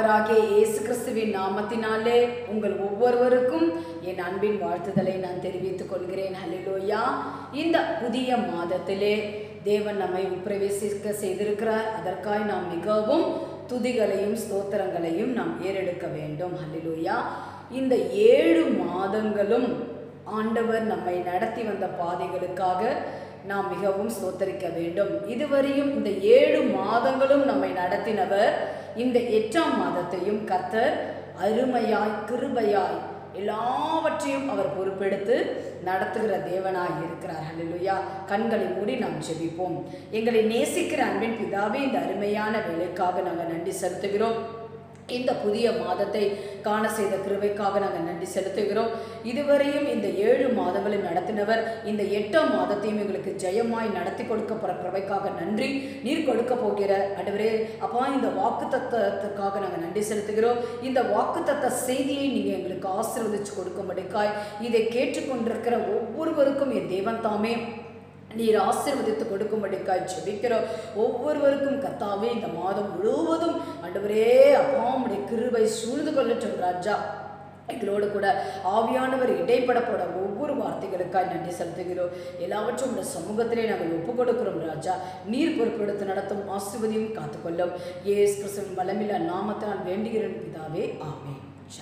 ஆண்டவராகிய இயேசு கிறிஸ்துவின் நாமத்தினாலே உங்கள் ஒவ்வொருவருக்கும் என் அன்பின் வாழ்த்துதலை நான் தெரிவித்துக் கொள்கிறேன் ஹalleluya இந்த புதிய மாதத்திலே தேவன் நம்மை உட்பிரவேசிக்க செய்திருக்கிறார் அதற்காய் நாம் மிகவும் துதிகளையும் ஸ்தோத்திரங்களையும் நாம் ஏறெடுக்க வேண்டும் ஹalleluya இந்த ஏழு மாதங்களும் ஆண்டவர் நம்மை நடத்தி வந்த பாதைகளுக்காக நாம் மிகவும் ஸ்தோத்தரிக்க வேண்டும் இதுவரையும் இந்த ஏழு மாதங்களும் நம்மை நடத்தினவர் இந்த எட்டாம் மாதத்தையும் கர்த்தர் அருமையாய் கிருபையாய் எல்லாவற்றையும் அவர் பொறுப்பெடுத்து நடத்துகிற தேவனாய் இருக்கிறார் ஹalleluya கண்களை மூடி நாம் ஜெபிப்போம் எங்களை நேசிக்கிற அன்பின் பிதாவே இந்த அருமையான வேலைக்காக நாங்கள் நன்றி செலுத்துகிறோம் இந்த புதிய மாதத்தை காண செய்த கிருபைக்காக நாங்கள் நன்றி செலுத்துகிறோம் இதுவரையும் இந்த ஏழு மாதங்களை நடத்தினவர் இந்த எட்டாம் மாதத்தையும் எங்களுக்கு ஜெயமாய் நடத்தி கொடுக்க போகிற கிருபைக்காக நன்றி நீர் கொடுக்க போகிற அடுவரே அப்பா இந்த வாக்கு தத்துவத்துக்காக நாங்கள் நன்றி செலுத்துகிறோம் இந்த வாக்கு தத்த செய்தியை நீங்கள் எங்களுக்கு ஆசீர்வதிச்சு கொடுக்கும்படிக்காய் இதை கேட்டுக்கொண்டிருக்கிற ஒவ்வொருவருக்கும் என் தேவன் தாமே நீர் ஆசீர்வதித்து கொடுக்கும்படிக்காய் ஜெபிக்கிறோம் ஒவ்வொருவருக்கும் கத்தாவே இந்த மாதம் முழுவதும் ஆண்டவரே அப்பா உடைய கிருபை சூழ்ந்து கொள்ளட்டும் ராஜா எங்களோடு கூட ஆவியானவர் இடைப்பட போட ஒவ்வொரு வார்த்தைகளுக்காய் நன்றி செலுத்துகிறோம் எல்லாவற்றும் உடைய சமூகத்திலே நாங்கள் ஒப்பு கொடுக்கிறோம் ராஜா நீர் பொறுப்பெடுத்து நடத்தும் ஆசிர்வதியும் காத்துக்கொள்ளும் ஏஸ் கிறிஸ்துவின் பலமில்ல நாமத்தினால் வேண்டுகிறேன் பிதாவே ஆமே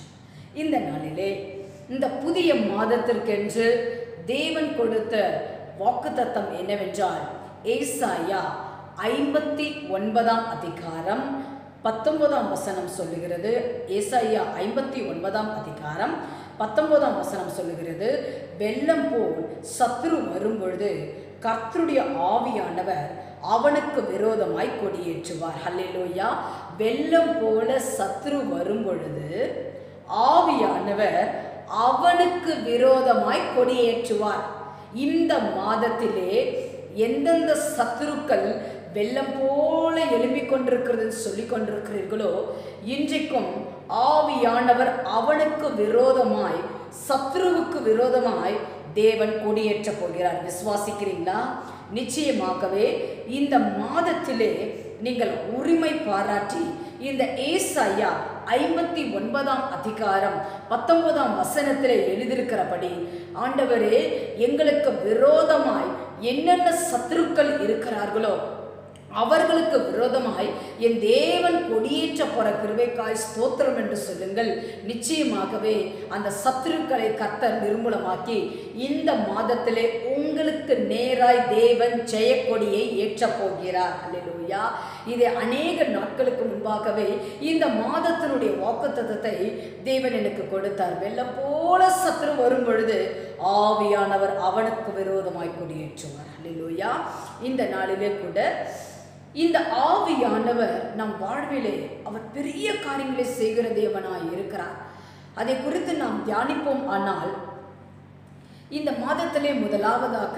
இந்த நாளிலே இந்த புதிய மாதத்திற்கென்று தேவன் கொடுத்த வாக்குத்தத்தம் என்னவென்றால் ஏசாயா ஐம்பத்தி ஒன்பதாம் அதிகாரம் பத்தொன்பதாம் வசனம் சொல்லுகிறது ஏசாயா ஐம்பத்தி ஒன்பதாம் அதிகாரம் பத்தொன்பதாம் வசனம் சொல்லுகிறது வெள்ளம் போல் சத்ரு வரும்பொழுது கர்த்தருடைய ஆவியானவர் அவனுக்கு விரோதமாய் கொடியேற்றுவார் ஹல்லேலூயா வெள்ளம் போல சத்ரு வரும்பொழுது ஆவியானவர் அவனுக்கு விரோதமாய் கொடியேற்றுவார் இந்த மாதத்திலே எந்தெந்த சத்துருக்கள் வெள்ளம் போல எழும்பிக் கொண்டிருக்கிறது சொல்லி கொண்டிருக்கிறீர்களோ இன்றைக்கும் ஆவியானவர் அவனுக்கு விரோதமாய் சத்ருவுக்கு விரோதமாய் தேவன் கொடியேற்ற போகிறார் விசுவாசிக்கிறீங்களா நிச்சயமாகவே இந்த மாதத்திலே நீங்கள் உரிமை பாராட்டி இந்த ஏசாயா ஐம்பத்தி ஒன்பதாம் அதிகாரம் பத்தொன்பதாம் வசனத்திலே எழுதியிருக்கிறபடி ஆண்டவரே எங்களுக்கு விரோதமாய் என்னென்ன சத்துருக்கள் இருக்கிறார்களோ அவர்களுக்கு விரோதமாய் என் தேவன் கொடியேற்ற போற கிருபைக்காய் ஸ்தோத்திரம் என்று சொல்லுங்கள் நிச்சயமாகவே அந்த சத்துருக்களை கர்த்தர் நிர்மூலமாக்கி இந்த மாதத்திலே உங்களுக்கு நேராய் தேவன் ஜெயக்கொடியை ஏற்றப் போகிறார் அல்லேலூயா இதை அநேக நாட்களுக்கு முன்பாகவே இந்த மாதத்தினுடைய வாக்குத்தத்தத்தை தேவன் எனக்கு கொடுத்தார் வெள்ளம் போல சத்துரு வரும் பொழுது ஆவியானவர் அவனுக்கு விரோதமாய் கொடியேற்றுவார் அல்லேலூயா இந்த நாளிலே கூட இந்த ஆவியானவர் நம் வாழ்விலே அவர் பெரிய காரியங்களை செய்கிற தேவனாய் இருக்கிறார் அதை குறித்து நாம் தியானிப்போம் ஆனால் இந்த மாதத்திலே முதலாவதாக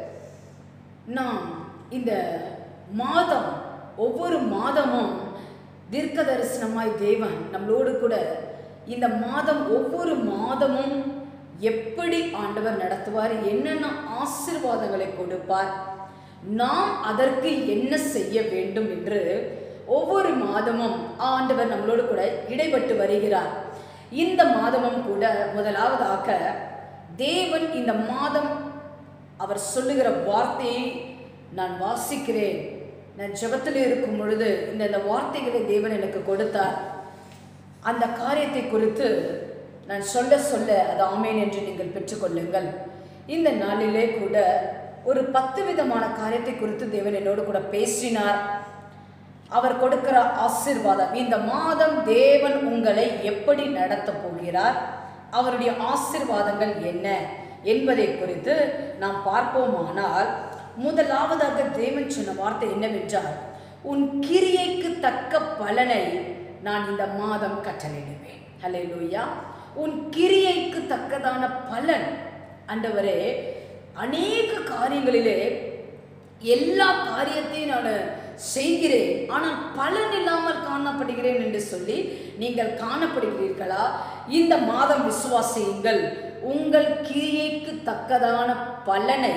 நாம் இந்த மாதம் ஒவ்வொரு மாதமும் தீர்க்க தரிசனமாய் தேவன் நம்மளோடு கூட இந்த மாதம் ஒவ்வொரு மாதமும் எப்படி ஆண்டவர் நடத்துவார் என்னென்ன ஆசீர்வாதங்களை கொடுப்பார் நாம் அதற்கு என்ன செய்ய வேண்டும் என்று ஒவ்வொரு மாதமும் ஆண்டவர் நம்மளோடு கூட இடைப்பட்டு வருகிறார் இந்த மாதமும் கூட முதலாவதாக தேவன் இந்த மாதம் அவர் சொல்லுகிற வார்த்தையை நான் வாசிக்கிறேன் நான் ஜெபத்தில் இருக்கும் பொழுது இந்த இந்த வார்த்தைகளை தேவன் எனக்கு கொடுத்தார் அந்த காரியத்தை குறித்து நான் சொல்ல சொல்ல அது ஆமேன் என்று நீங்கள் பெற்றுக்கொள்ளுங்கள் இந்த நாளிலே கூட ஒரு பத்து விதமான காரியத்தை குறித்து தேவன் என்னோடு கூட பேசினார் அவர் கொடுக்கிற ஆசீர்வாதம் இந்த மாதம் தேவன் உங்களை எப்படி நடத்த போகிறார் அவருடைய ஆசீர்வாதங்கள் என்ன என்பதை குறித்து நாம் பார்ப்போமானால் முதலாவதாக தேவன் சொன்ன வார்த்தை என்னவென்றால் உன் கிரியைக்கு தக்க பலனை நான் இந்த மாதம் கட்டளையிடுவேன் ஹalleluya உன் கிரியைக்கு தக்கதான பலன் ஆண்டவரே அநேக காரியங்களிலே எல்லா காரியத்தையும் நான் செய்கிறேன் ஆனால் பலன் இல்லாமல் காணப்படுகிறேன் என்று சொல்லி நீங்கள் காணப்படுகிறீர்களா இந்த மாதம் விசுவாசியுங்கள் உங்கள் கிரியைக்கு தக்கதான பலனை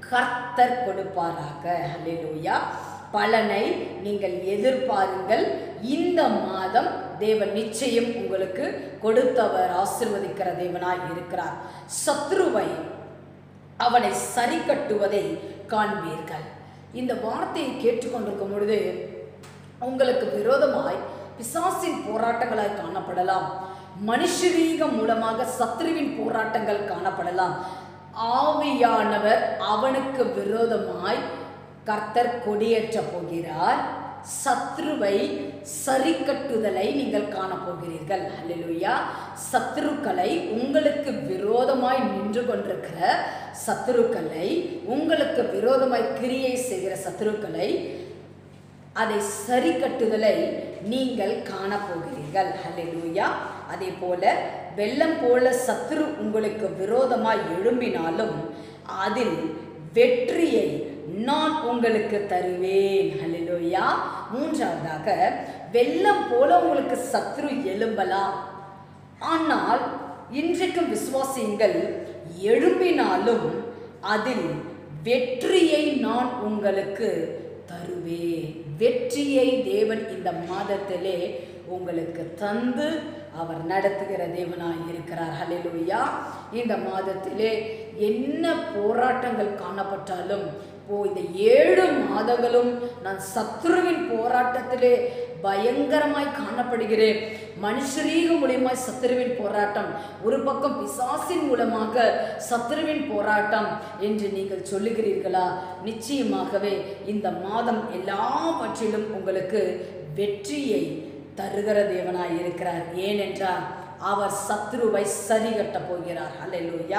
கர்த்தர் கொடுப்பாராக ஹalleluya பலனை நீங்கள் எதிர்பாருங்கள் இந்த மாதம் தேவன் நிச்சயம் உங்களுக்கு கொடுத்தவர் ஆசிர்வதிக்கிற தேவனாய் இருக்கிறார் சத்ருவை அவனை சரி கட்டுவதை காண்பீர்கள் இந்த வார்த்தையை கேட்டுக்கொண்டிருக்கும் பொழுது உங்களுக்கு விரோதமாய் பிசாசின் போராட்டங்களாய் காணப்படலாம் மனுஷரீகம் மூலமாக சத்ருவின் போராட்டங்கள் காணப்படலாம் ஆவியானவர் அவனுக்கு விரோதமாய் கர்த்தர் கொடியேற்ற போகிறார் சத்ருவை சரி கட்டுதலை நீங்கள் காணப்போகிறீர்கள் ஹalleluya சத்ருக்களை உங்களுக்கு விரோதமாய் நின்று கொண்டிருக்கிற சத்ருக்களை உங்களுக்கு விரோதமாய் கிரியை செய்கிற சத்ருக்களை அதை சரி கட்டுதலை நீங்கள் காணப்போகிறீர்கள் ஹalleluya அதே போல வெள்ளம் போல சத்ரு உங்களுக்கு விரோதமாய் எழும்பினாலும் அதில் வெற்றியை நான் உங்களுக்கு தருவேன் ஹalleluya மூன்றாவதாக வெள்ளம் போல உங்களுக்கு சத்ரு எழும்பலாம் ஆனால் இன்றைக்கும் விசுவாசியுங்கள் எழும்பினாலும் அதில் வெற்றியை நான் உங்களுக்கு தருவேன் வெற்றியை தேவன் இந்த மாதத்திலே உங்களுக்கு தந்து அவர் நடத்துகிற தேவனாய் இருக்கிறார் ஹalleluya இந்த மாதத்திலே என்ன போராட்டங்கள் காணப்பட்டாலும் இப்போ இந்த ஏழு மாதங்களும் நான் சத்ருவின் போராட்டத்திலே பயங்கரமாய் காணப்படுகிறேன் மனுஷரீக மூலியமாய் சத்ருவின் போராட்டம் ஒரு பக்கம் பிசாசின் மூலமாக சத்ருவின் போராட்டம் என்று நீங்கள் சொல்லுகிறீர்களா நிச்சயமாகவே இந்த மாதம் எல்லாவற்றிலும் உங்களுக்கு வெற்றியை தருகிற தேவனாய் இருக்கிறார் ஏனென்றால் அவர் சத்ருவை சரி கட்டப் போகிறார் அல்லேலூயா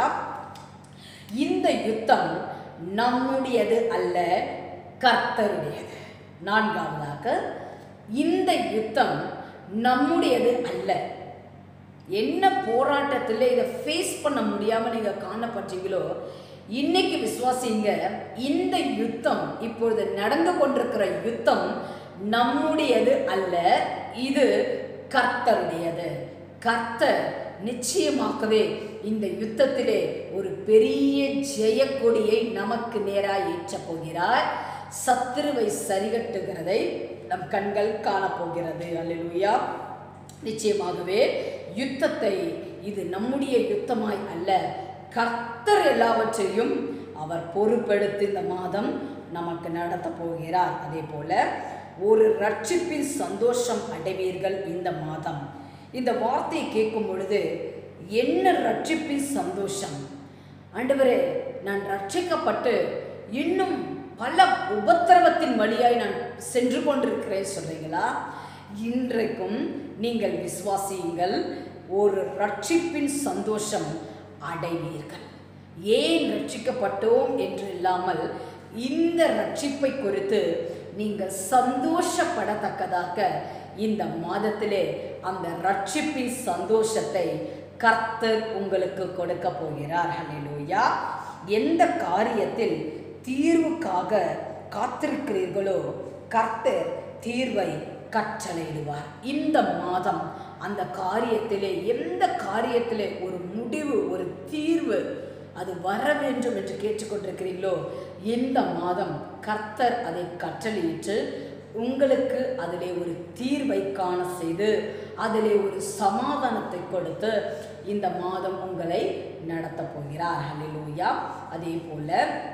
இந்த யுத்தம் நம்முடையது அல்ல கர்த்தருடையது நான்காவதாக இந்த யுத்தம் நம்முடையது அல்ல என்ன போராட்டத்தில் இதை ஃபேஸ் பண்ண முடியாமல் நீங்கள் காணப்பட்டீங்களோ இன்னைக்கு விசுவாசிங்க இந்த யுத்தம் இப்பொழுது நடந்து கொண்டிருக்கிற யுத்தம் நம்முடையது அல்ல இது கர்த்தருடையது கர்த்தர் நிச்சயமாகவே இந்த யுத்தத்திலே ஒரு பெரிய ஜெயக்கொடியை நமக்கு நேராக ஏற்றப் போகிறார் சத்துருவை சரிகட்டுகிறதை நம் கண்கள் காணப்போகிறது அல்லேலூயா நிச்சயமாகவே யுத்தத்தை இது நம்முடைய யுத்தமாய் அல்ல கர்த்தர் எல்லாவற்றையும் அவர் பொறுப்பெடுத்து இந்த மாதம் நமக்கு நடத்த போகிறார் அதே போல ஒரு ரட்சிப்பின் சந்தோஷம் அடைவீர்கள் இந்த மாதம் இந்த வார்த்தையை கேட்கும் பொழுது என்ன ரட்சிப்பின் சந்தோஷம் ஆண்டவரே நான் ரட்சிக்கப்பட்டு இன்னும் பல உபத்திரவத்தின் வழியாய் நான் சென்று கொண்டிருக்கிறேன் சொல்றீங்களா இன்றைக்கும் நீங்கள் விசுவாசியுங்கள் ஒரு ரட்சிப்பின் சந்தோஷம் அடைவீர்கள் ஏன் ரட்சிக்கப்பட்டோம் என்று இல்லாமல் இந்த ரட்சிப்பை குறித்து நீங்கள் சந்தோஷப்படத்தக்கதாக இந்த மாதத்திலே அந்த ரட்சிப்பின் சந்தோஷத்தை கர்த்தர் உங்களுக்கு கொடுக்க போகிறார் ஹalleluya எந்த காரியத்தில் தீர்வுக்காக காத்திருக்கிறீர்களோ கர்த்தர் தீர்வை கற்றளையிடுவார் இந்த மாதம் அந்த காரியத்திலே எந்த காரியத்திலே ஒரு முடிவு ஒரு தீர்வு அது வர வேண்டும் என்று கேட்டுக்கொண்டிருக்கிறீர்களோ இந்த மாதம் கர்த்தர் அதை கற்றளையிட்டு உங்களுக்கு அதிலே ஒரு தீர்வை காண செய்து அதிலே ஒரு சமாதானத்தை கொடுத்து இந்த மாதம் உங்களை நடத்தப் போகிறார் ஹalleluya அதே போல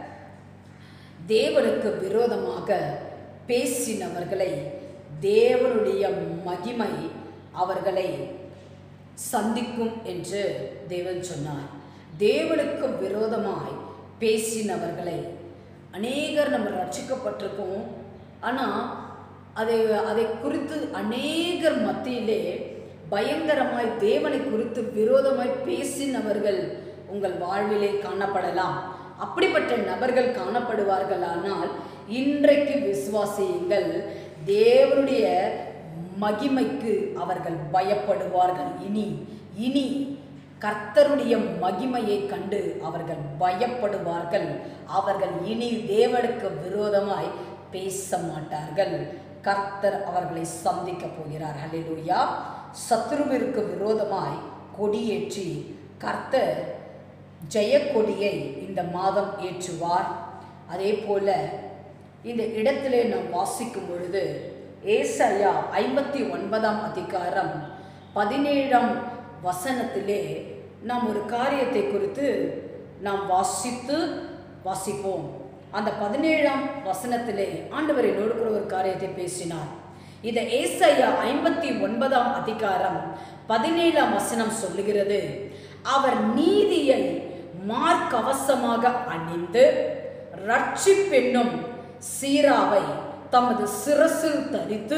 தேவனுக்கு விரோதமாக பேசினவர்களை தேவனுடைய மகிமை அவர்களை சந்திக்கும் என்று தேவன் சொன்னார் தேவனுக்கு விரோதமாய் பேசினவர்களை அநேகர் நம்ம ரட்சிக்கப்பட்டிருக்கோம் ஆனால் அதை அதை குறித்து அநேகர் மத்தியிலே பயங்கரமாய் தேவனை குறித்து விரோதமாய் பேசினவர்கள் உங்கள் வாழ்விலே காணப்படலாம் அப்படிப்பட்ட நபர்கள் காணப்படுவார்களானால் இன்றைக்கு விசுவாசியுங்கள் தேவனுடைய மகிமைக்கு அவர்கள் பயப்படுவார்கள் இனி இனி கர்த்தருடைய மகிமையை கண்டு அவர்கள் பயப்படுவார்கள் அவர்கள் இனி தேவனுக்கு விரோதமாய் பேச மாட்டார்கள் கர்த்தர் அவர்களை சந்திக்க போகிறார் ஹalleluya சத்ருவிற்கு விரோதமாய் கொடியேற்றி கர்த்தர் ஜெயக்கொடியை இந்த மாதம் ஏற்றுவார் அதே போல இந்த இடத்திலே நாம் வாசிக்கும் பொழுது ஏசாயா ஐம்பத்தி ஒன்பதாம் அதிகாரம் பதினேழாம் வசனத்திலே நாம் ஒரு காரியத்தை குறித்து நாம் வாசித்து வாசிப்போம் அந்த பதினேழாம் வசனத்திலே ஆண்டவர் என்னோடு கூட ஒரு காரியத்தை பேசினார் இந்த ஏசாயா ஐம்பத்தி ஒன்பதாம் அதிகாரம் பதினேழாம் வசனம் சொல்லுகிறது அவர் நீதியை மார்க்கவசமாக அணிந்து ரட்சிப்பென்னும் சீராவை தமது சிரசில் தரித்து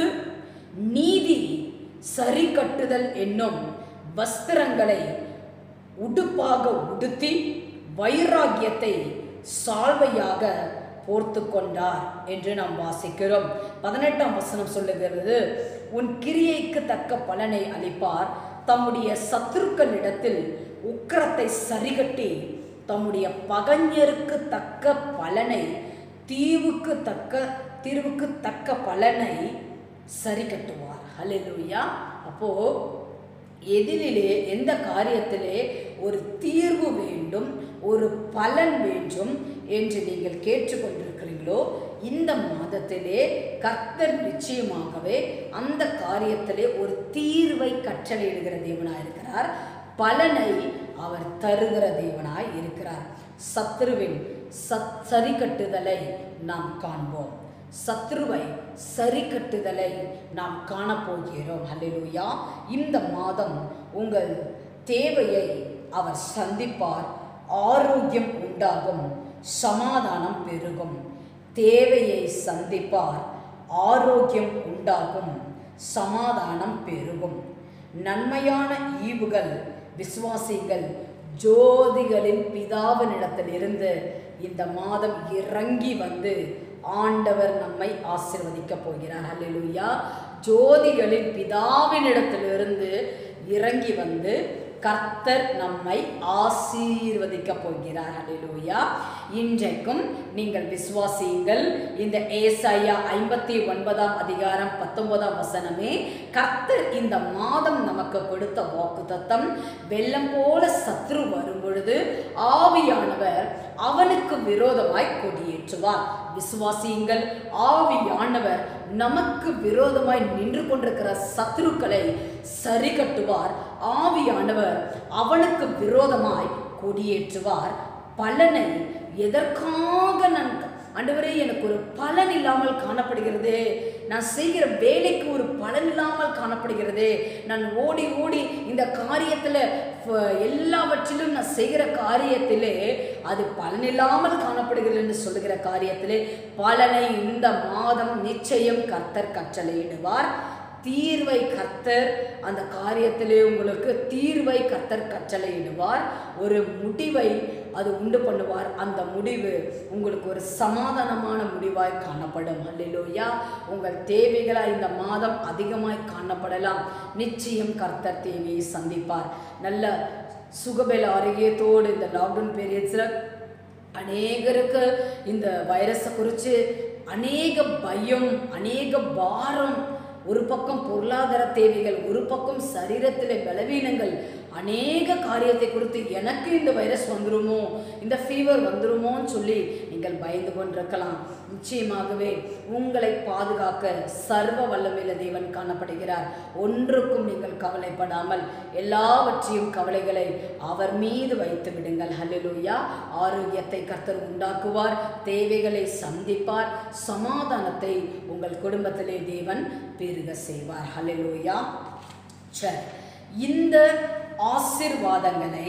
நீதி சரி கட்டுதல் என்னும் வஸ்திரங்களை உடுப்பாக உடுத்தி வைராகியத்தை சால்வையாக போர்த்து கொண்டார் என்று நாம் வாசிக்கிறோம் பதினெட்டாம் வசனம் சொல்லுகிறது உன் கிரியைக்கு தக்க பலனை அளிப்பார் தம்முடைய சத்துருக்களிடத்தில் உக்கிரத்தை சரிகட்டி தம்முடைய பகைஞருக்கு தக்க பலனை தீவுக்கு தக்க தீர்வுக்கு தக்க பலனை சரி கட்டுவார் ஹalleluya அப்போ எதிரிலே எந்த காரியத்திலே ஒரு தீர்வு வேண்டும் ஒரு பலன் வேண்டும் என்று நீங்கள் கேட்டுக்கொண்டிருக்கிறீங்களோ இந்த மாதத்திலே கர்த்தர் நிச்சயமாகவே அந்த காரியத்திலே ஒரு தீர்வை கற்றளையிடுகிற தேவனாய் இருக்கிறார் பலனை அவர் தருகிற தேவனாய் இருக்கிறார் சத்ருவின் சத் சரி கட்டுதலை நாம் காண்போம் சத்ருவை சரி கட்டுதலை நாம் காணப்போகிறோம் ஹalleluya இந்த மாதம் உங்கள் தேவையை அவர் சந்திப்பார் ஆரோக்கியம் உண்டாகும் சமாதானம் பெருகும் தேவையை சந்திப்பார் ஆரோக்கியம் உண்டாகும் சமாதானம் பெருகும் நன்மையான ஈவுகள் விசுவாசிகள் ஜோதிகளின் பிதாவினிடத்திலிருந்து இந்த மாதம் இறங்கி வந்து ஆண்டவர் நம்மை ஆசிர்வதிக்க போகிறார் அல்லேலூயா ஜோதிகளின் பிதாவினிடத்திலிருந்து இறங்கி வந்து கர்த்தர் நம்மை ஆசீர்வதிக்க போகிறார் அல்லேலூயா இன்றைக்கும் நீங்கள் விசுவாசியுங்கள் இந்த ஏசாயா ஐம்பத்தி ஒன்பதாம் அதிகாரம் பத்தொன்பதாம் வசனமே கர்த்தர் இந்த மாதம் நமக்கு கொடுத்த வாக்குத்தத்தம் வெள்ளம் போல சத்ரு வரும் பொழுது ஆவியானவர் அவனுக்கு விரோதமாய் கொடியேற்றுவார் விசுவாசியுங்கள் ஆவியானவர் நமக்கு விரோதமாய் நின்று கொண்டிருக்கிற சத்துருக்களை சரி கட்டுவார் ஆவியானவர் அவனுக்கு விரோதமாய் கொடியேற்றுவார் பலனை எதற்காக நான் ஆண்டவரே எனக்கு ஒரு பலன் இல்லாமல் காணப்படுகிறதே நான் செய்கிற வேலைக்கு ஒரு பலன் இல்லாமல் காணப்படுகிறதே நான் ஓடி ஓடி இந்த காரியத்தில் எல்லாவற்றிலும் நான் செய்கிற காரியத்திலே அது பலன் இல்லாமல் காணப்படுகிறது என்று சொல்லுகிற காரியத்திலே பலனை இந்த மாதம் நிச்சயம் கர்த்தர் கற்றளையிடுவார் தீர்வை கர்த்தர் அந்த காரியத்திலே உங்களுக்கு தீர்வை கர்த்தர் கட்டளையிடுவார் ஒரு முடிவை அது உண்டு பண்ணுவார் அந்த முடிவு உங்களுக்கு ஒரு சமாதானமான முடிவாய் காணப்படும் அல்லையிலோயா உங்கள் தேவைகளாக இந்த மாதம் அதிகமாய் காணப்படலாம் நிச்சயம் கர்த்தர் தேவையை சந்திப்பார் நல்ல சுகபல ஆரோக்கியத்தோடு இந்த லாக்டவுன் பீரியட்ஸில் அநேகருக்கு இந்த வைரஸை குறித்து அநேக பயம் அநேக பாரம் ஒரு பக்கம் பொருளாதார தேவைகள் ஒரு பக்கம் சரீரத்தில் பலவீனங்கள் அநேக காரியத்தை குறித்து எனக்கு இந்த வைரஸ் வந்துருமோ இந்த ஃபீவர் வந்துருமோன்னு சொல்லி நீங்கள் பயந்து கொண்டிருக்கலாம் நிச்சயமாகவே உங்களை பாதுகாக்க சர்வ வல்லமையில தேவன் காணப்படுகிறார் ஒன்றுக்கும் நீங்கள் கவலைப்படாமல் எல்லாவற்றையும் கவலைகளை அவர் மீது வைத்து விடுங்கள் ஹல்லேலூயா ஆரோக்கியத்தை கர்த்தர் உண்டாக்குவார் தேவைகளை சந்திப்பார் சமாதானத்தை உங்கள் குடும்பத்திலே தேவன் பெருக செய்வார் ஹல்லேலூயா சரி இந்த ஆசிர்வாதங்களை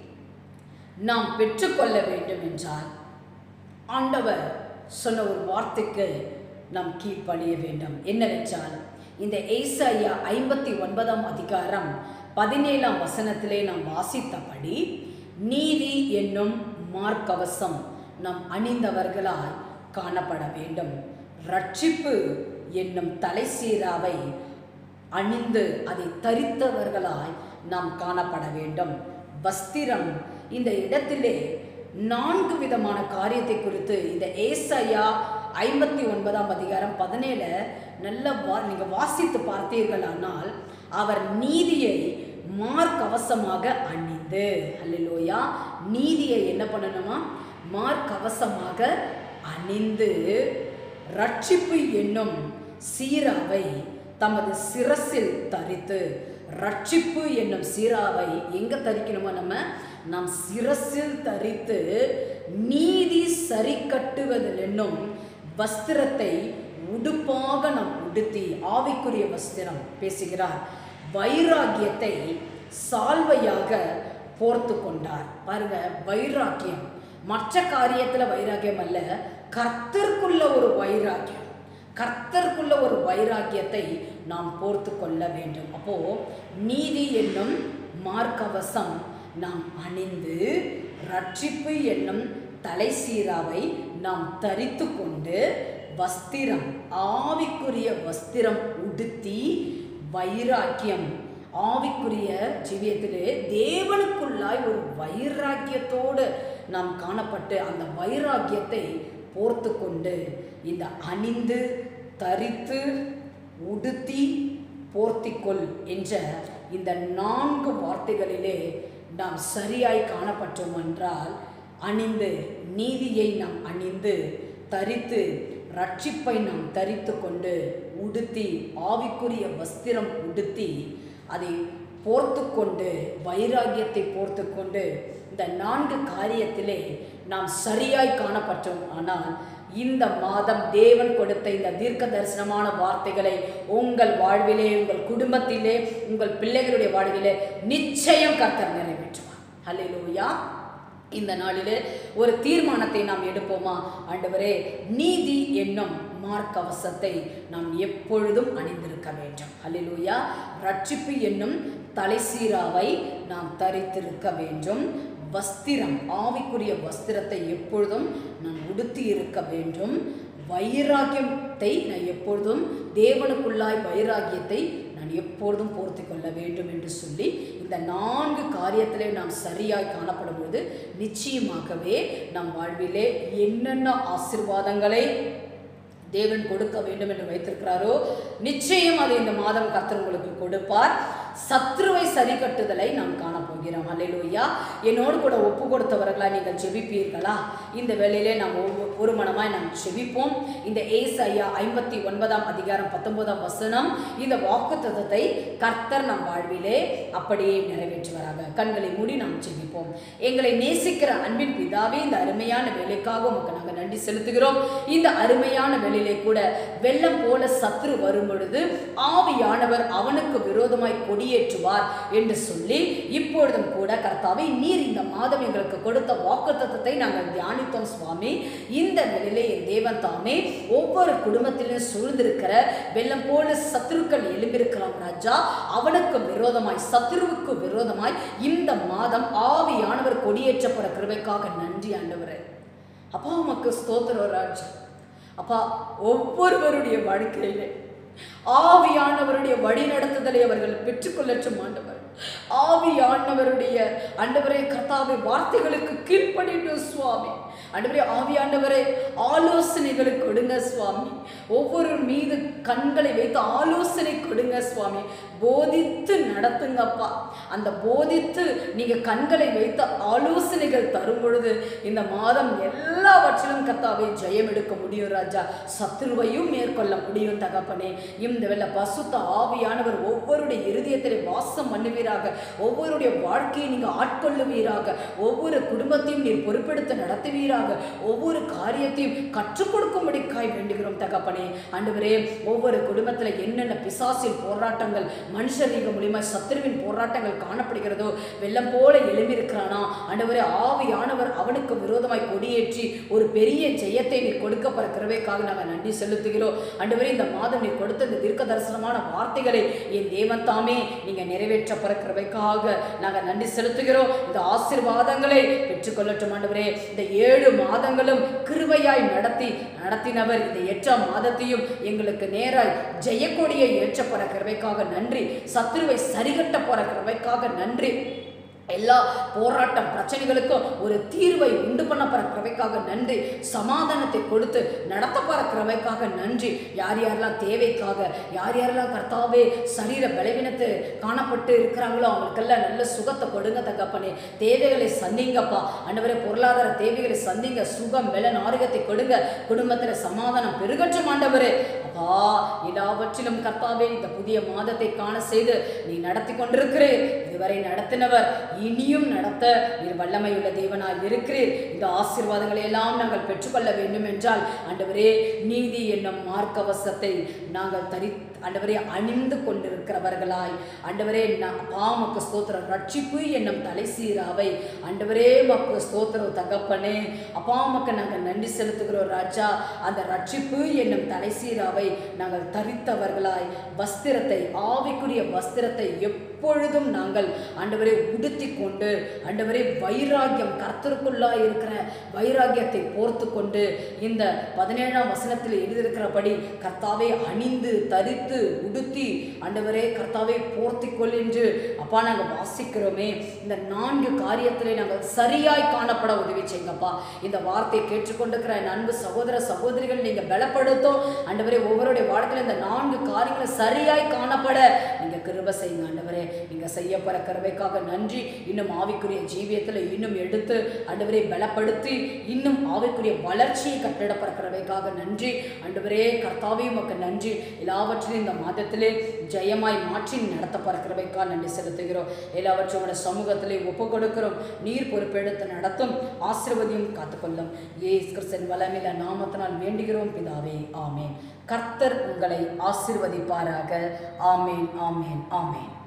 நாம் பெற்றுக்கொள்ள வேண்டும் என்றால் ஆண்டவர் சொன்ன ஒரு வார்த்தைக்கு நாம் கீழ்ப்படிய வேண்டும் என்னவென்றால் இந்த ஏசாயா ஐம்பத்தி ஒன்பதாம் அதிகாரம் பதினேழாம் வசனத்திலே நாம் வாசித்தபடி நீதி என்னும் மார்க்கவசம் நாம் அணிந்தவர்களாய் காணப்பட வேண்டும் ரட்சிப்பு என்னும் தலைசீராவை அணிந்து அதை தரித்தவர்களாய் நாம் காணப்பட வேண்டும் வஸ்திரம் இந்த இடத்திலே நான்கு விதமான காரியத்தை குறித்து இந்த ஏசாயா ஐம்பத்தி ஒன்பதாம் அதிகாரம் பதினேழு நல்ல வா நீங்கள் வாசித்து பார்த்தீர்களானால் அவர் நீதியை மார்க்கவசமாக அணிந்து அல்லையா நீதியை என்ன பண்ணணுமா மார்க்கவசமாக அணிந்து ரட்சிப்பு என்னும் சீராவை தமது சிரசில் தரித்து ரட்சிப்பு என்னும் சீராவை எங்க தரிக்கணுமோ நம்ம நாம் சிரசில் தரித்து நீதி சரி கட்டுவதில் என்னும் வஸ்திரத்தை உடுப்பாக நாம் உடுத்தி ஆவிக்குரிய வஸ்திரம் பேசுகிறார் வைராகியத்தை சால்வையாக போர்த்து கொண்டார் பாருங்க வைராக்கியம் மற்ற காரியத்துல வைராக்கியம் அல்ல கர்த்தருக்குள்ள ஒரு வைராக்கியம் கர்த்தருக்குள்ள ஒரு வைராக்கியத்தை நாம் போர்த்து கொள்ள வேண்டும் அப்போ நீதி என்னும் மார்க்கவசம் நாம் அணிந்து ரட்சிப்பு என்னும் தலைசீராவை நாம் தரித்து கொண்டு வஸ்திரம் ஆவிக்குரிய வஸ்திரம் உடுத்தி வைராக்கியம் ஆவிக்குரிய ஜீவியத்திலே தேவனுக்குள்ளாய் ஒரு வைராக்கியத்தோடு நாம் காணப்பட்டு அந்த வைராக்கியத்தை போர்த்து கொண்டு இந்த அணிந்து தரித்து உடுத்தி போர்த்திக்கொள் என்ற இந்த நான்கு வார்த்தைகளிலே நாம் சரியாய் காணப்பட்டோம் என்றால் அணிந்து நீதியை நாம் அணிந்து தரித்து ரட்சிப்பை நாம் தரித்து கொண்டு உடுத்தி ஆவிக்குரிய வஸ்திரம் உடுத்தி அதை போர்த்து கொண்டு வைராகியத்தை போர்த்து கொண்டு இந்த நான்கு காரியத்திலே நாம் சரியாய் காணப்பட்டோம் ஆனால் இந்த மாதம் தேவன் கொடுத்த இந்த தீர்க்க தரிசனமான வார்த்தைகளை உங்கள் வாழ்விலே உங்கள் குடும்பத்திலே உங்கள் பிள்ளைகளுடைய வாழ்விலே நிச்சயம் கர்த்தர் நிறைவேற்றுவார் ஹalleluya இந்த நாளிலே ஒரு தீர்மானத்தை நாம் எடுப்போமா ஆண்டவரே நீதி என்னும் மார்க்கவசத்தை நாம் எப்பொழுதும் அணிந்திருக்க வேண்டும் ஹalleluya ரட்சிப்பு என்னும் தலைசீராவை நாம் தரித்திருக்க வேண்டும் வஸ்திரம் ஆவிக்குரிய வஸ்திரத்தை எப்பொழுதும் நான் உடுத்தி இருக்க வேண்டும் வைராகியத்தை நான் எப்பொழுதும் தேவனுக்குள்ளாய் வைராகியத்தை நான் எப்பொழுதும் போர்த்தி கொள்ள வேண்டும் என்று சொல்லி இந்த நான்கு காரியத்திலே நாம் சரியாய் காணப்படும் பொழுது நிச்சயமாகவே நம் வாழ்விலே என்னென்ன ஆசிர்வாதங்களை தேவன் கொடுக்க வேண்டும் என்று வைத்திருக்கிறாரோ நிச்சயம் அதை இந்த மாதம் கர்த்தர் உங்களுக்கு கொடுப்பார் சத்ருவை சரி கட்டுதலை நாம் காணப்போகிறோம் அல்லேலூயா என்னோடு கூட ஒப்பு கொடுத்தவர்களா நீங்கள் ஜெபிப்பீர்களா இந்த வேளையிலே நாம் ஒவ்வொ- ஒரு மனமாய் நாம் ஜெபிப்போம் இந்த ஏஸ் ஐயா ஐம்பத்தி ஒன்பதாம் அதிகாரம் பத்தொன்பதாம் வசனம் இந்த வாக்குத்தத்தத்தை கர்த்தர் நம் வாழ்விலே அப்படியே நிறைவேற்றுவாராக கண்களை மூடி நாம் ஜெபிப்போம் எங்களை நேசிக்கிற அன்பின் பிதாவே இந்த அருமையான வேலைக்காக உமக்கு நாங்கள் நன்றி செலுத்துகிறோம் இந்த அருமையான வேலையிலே கூட வெள்ளம் போல சத்ரு வரும் பொழுது ஆவியானவர் அவனுக்கு விரோதமாய் கொடியேற்றுவார் என்று சொல்லி இப்பொழுதும் கூட கர்த்தாவே நீர் இந்த மாதம் எங்களுக்கு கொடுத்த வாக்குத்தத்தத்தை நாங்கள் தியானித்தோம் சுவாமி இந்த நிலையிலே என் தேவன் தாமே ஒவ்வொரு குடும்பத்திலும் சூழ்ந்திருக்கிற வெள்ளம் போல சத்துருக்கள் எழும்பியிருக்கலாம் ராஜா அவனுக்கு விரோதமாய் சத்துருவுக்கு விரோதமாய் இந்த மாதம் ஆவியானவர் கொடியேற்றப்பட கிருபைக்காக நன்றி ஆண்டவரே அப்பா உமக்கு ஸ்தோத்திரம் ராஜா அப்பா ஒவ்வொருவருடைய வாழ்க்கையிலே ஆவியானவருடைய வழிநடத்துதலை அவர்கள் பெற்றுக்கொள்ளட்டும் ஆண்டவர் ஆவியானவருடைய ஆண்டவரே கர்த்தாவை வார்த்தைகளுக்கு கீழ்ப்படிட்டும் சுவாமி ஆண்டவரே ஆவியானவரே ஆலோசனைகளை கொடுங்க சுவாமி ஒவ்வொரு மீது கண்களை வைத்து ஆலோசனை கொடுங்க சுவாமி போதித்து நடத்துங்கப்பா அந்த போதித்து நீங்க கண்களை வைத்து ஆலோசனைகள் தரும் பொழுது இந்த மாதம் எல்லாவற்றிலும் கர்த்தாவை ஜெயம் எடுக்க முடியும் ராஜா சத்ருவையும் மேற்கொள்ள முடியும் தகப்பனே இந்த வெள்ள பசுத்த ஆவியானவர் ஒவ்வொருடைய இருதயத்திலே வாசம் பண்ணுவீராக ஒவ்வொருடைய வாழ்க்கையை நீங்க ஆட்கொள்ளுவீராக ஒவ்வொரு குடும்பத்தையும் நீர் பொறுப்பெடுத்து நடத்துவீராக ஒவ்வொரு காரியத்தையும் கற்றுக் கொடுக்கும்படிக்காய் வேண்டுகிறோம் தகப்பனே ஆண்டவரே ஒவ்வொரு குடும்பத்துல என்னென்ன பிசாசின் போராட்டங்கள் மனுஷரீக மூலியமா சத்துருவின் போராட்டங்கள் காணப்படுகிறதோ வெள்ளம் போல எழும்பியிருக்கிறானா ஆண்டவரே ஆவியானவர் அவனுக்கு விரோதமாய் கொடியேற்றி ஒரு பெரிய ஜெயத்தை நீர் கொடுக்க போற கிருபைக்காக நாங்கள் நன்றி செலுத்துகிறோம் ஆண்டவரே இந்த மாதம் நீர் கொடுத்த இந்த தீர்க்க தரிசனமான வார்த்தைகளை என் தேவன் தாமே நீங்க நிறைவேற்ற போற கிருபைக்காக நாங்கள் நன்றி செலுத்துகிறோம் இந்த ஆசீர்வாதங்களை பெற்றுக்கொள்ளட்டும் ஆண்டவரே இந்த ஏழு மாதங்களும் கிருபையாய் நடத்தி நடத்தினவர் இந்த எட்டாம் மாதத்தையும் எங்களுக்கு நேராய் ஜெயக்கொடியை ஏற்ற போற கிருபைக்காக நன்றி சத்துருவை சரிகட்ட போற கிருபைக்காக நன்றி எல்லா போராட்டம் பிரச்சனைகளுக்கும் ஒரு தீர்வை உண்டு பண்ண போற கிருபைக்காக நன்றி சமாதானத்தை கொடுத்து நடத்த போற கிருபைக்காக நன்றி யார் யாரெல்லாம் தேவைக்காக யார் யாரெல்லாம் கர்த்தாவே சரீர பலவீனத்து காணப்பட்டு இருக்கிறாங்களோ அவங்களுக்கெல்லாம் நல்ல சுகத்தை கொடுங்க தகப்பனே தேவைகளை சந்திங்கப்பா அண்டவரே பொருளாதார தேவைகளை சந்திங்க சுகம் பலன் ஆரோக்கியத்தை கொடுங்க குடும்பத்துல சமாதானம் பெருகற்றும் ஆண்டவரே அப்பா எல்லாவற்றிலும் கர்த்தாவே இந்த புதிய மாதத்தை காண செய்து நீ நடத்தி கொண்டிருக்கிறீர் இதுவரை நடத்தினவர் இனியும் நடத்த நீர் வல்லமையுள்ள தேவனாய் இருக்கிறீர் இந்த ஆசீர்வாதங்களை எல்லாம் நாங்கள் பெற்றுக்கொள்ள வேண்டும் என்றால் ஆண்டவரே நீதி என்னும் மார்க்கவசத்தை நாங்கள் தரி ஆண்டவரே அணிந்து கொண்டிருக்கிறவர்களாய் ஆண்டவரே பாமக்கு ஸ்தோத்திரம் ரட்சிப்பு என்னும் தலை சீராவை ஆண்டவரே மக்கு ஸ்தோத்திரம் தகப்பனே அப்பா மக்கு நாங்கள் நன்றி செலுத்துகிறோம் ராஜா அந்த ரட்சிப்பு என்னும் தலை சீராவை நாங்கள் தரித்தவர்களாய் வஸ்திரத்தை ஆவிக்குரிய வஸ்திரத்தை எப்பொழுதும் நாங்கள் ஆண்டவரை உடுத்தி கொண்டு ஆண்டவரே வைராக்கியம் கர்த்தருக்குள்ளாய் இருக்கிற வைராக்கியத்தை போர்த்து கொண்டு இந்த பதினேழாம் வசனத்தில் எழுதியிருக்கிறபடி கர்த்தாவை அணிந்து தரித்து உடுத்தி ஆண்டவரே கர்த்தாவை போர்த்தி கொள் என்று அப்பா நாங்கள் வாசிக்கிறோமே இந்த நான்கு காரியத்திலே நாங்கள் சரியாய் காணப்பட உதவி செய்யுங்கப்பா இந்த வார்த்தையை கேட்டுக்கொண்டிருக்கிற என் அன்பு சகோதர சகோதரிகள் நீங்க பலப்படுத்தும் ஆண்டவரே ஒவ்வொருடைய வாழ்க்கையில இந்த நான்கு காரியங்களை சரியாய் காணப்பட நீங்க கிருப செய்யுங்க ஆண்டவரே நீங்க செய்ய போற கிருபைக்காக நன்றி இன்னும் ஆவிக்குரிய ஜீவியத்துல இன்னும் எடுத்து ஆண்டவரே பலப்படுத்தி இன்னும் ஆவிக்குரிய வளர்ச்சியை கட்டிடப்படுற கிருபைக்காக நன்றி ஆண்டவரே கர்த்தாவே உமக்கு நன்றி எல்லாவற்றையும் இந்த மாதத்திலே ஜெயமாய் மாற்றி நடத்தப்படுற கிருபைக்காக நன்றி செலுத்துகிறோம் எல்லாவற்றையும் உடைய சமூகத்திலே ஒப்பு கொடுக்கிறோம் நீர் பொறுப்பெடுத்து நடத்தும் ஆசீர்வதியும் காத்துக்கொள்ளும் ஏஸ் கிறிஸ்தன் வளமில்ல நாமத்தினால் வேண்டுகிறோம் பிதாவே ஆமேன் கர்த்தர் உங்களை ஆசீர்வதிப்பாராக ஆமேன் ஆமேன் ஆமேன்